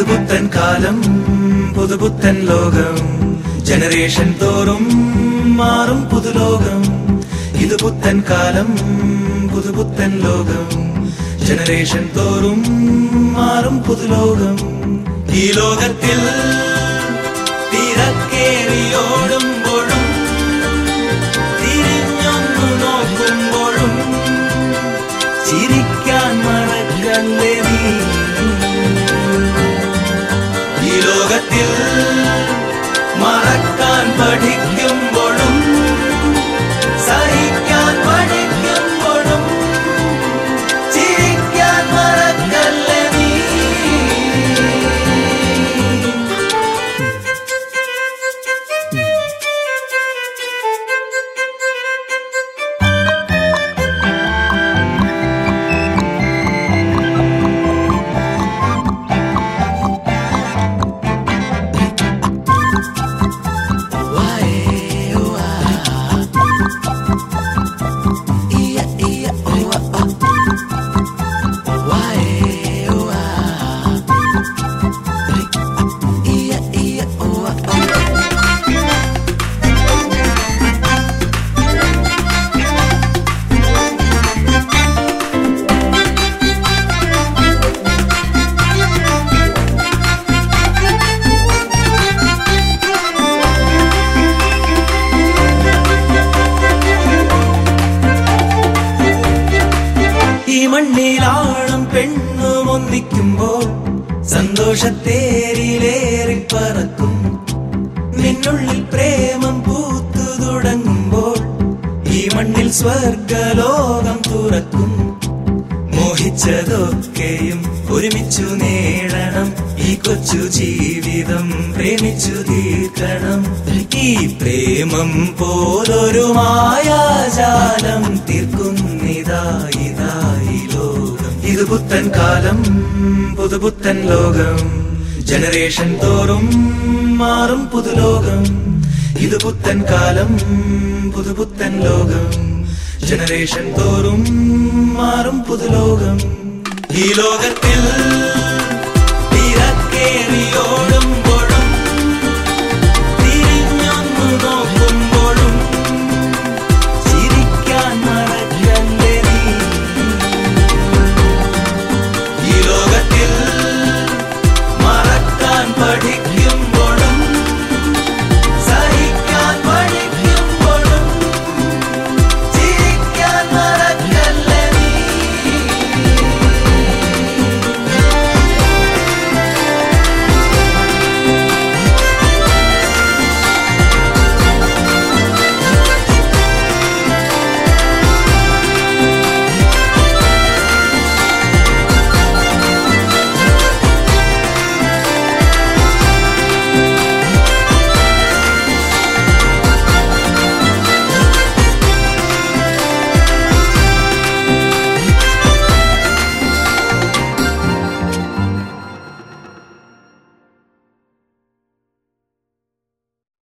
പുതുപുത്തൻ കാലം പുതുപുത്തൻ ലോകം ജനറേഷൻ തോറും മാറും പുതുലോകം ഇത് പുത്തൻ കാലം പുതുപുത്തൻ ലോകം ജനറേഷൻ തോറും മാറും പുതുലോകം ഈ ലോകത്തിൽ തിരക്കേറിയോടുമ്പോഴും തിരിഞ്ഞൊന്നു നോക്കുമ്പോഴും ചിരിക്കാൻ മറക്കല്ലേ നീ ഈ ലോകത്തിൽ മറക്കാൻ പഠിക്കുമ്പോഴും സഹിക്കാൻ പഠിക്കുമ്പോഴും ചിരിക്കാൻ മറക്കല്ലേ നീ ഈ മണ്ണിലാളും പെണ്ണും ഒന്നിക്കുമ്പോൾ സന്തോഷത്തേരിലേറി പറക്കും നിന്നുള്ളിൽ പ്രേമം പൂത്തു തുടങ്ങുമ്പോൾ ഈ മണ്ണിൽ സ്വർഗലോകം തുറക്കും മോഹിച്ചതൊക്കെയും ഒരുമിച്ചു നേടണം ഈ കൊച്ചു ജീവിതം പ്രേമിച്ചു തീർക്കണം ഈ പ്രേമം പോലൊരു മായാജാലം തീർക്കുന്നിതായി ഇതായി ലോകം ഇത് പുത്തൻ കാലം പുതുപുത്തൻ ലോകം ജനറേഷൻ തോറും മാറും പുതുലോകം ഇത് പുത്തൻ കാലം പുതുപുത്തൻ ലോകം ജനറേഷൻ തോറും മാറും പുതുലോകം ഈ ലോകത്തിൽ തിരക്കേറിയോടും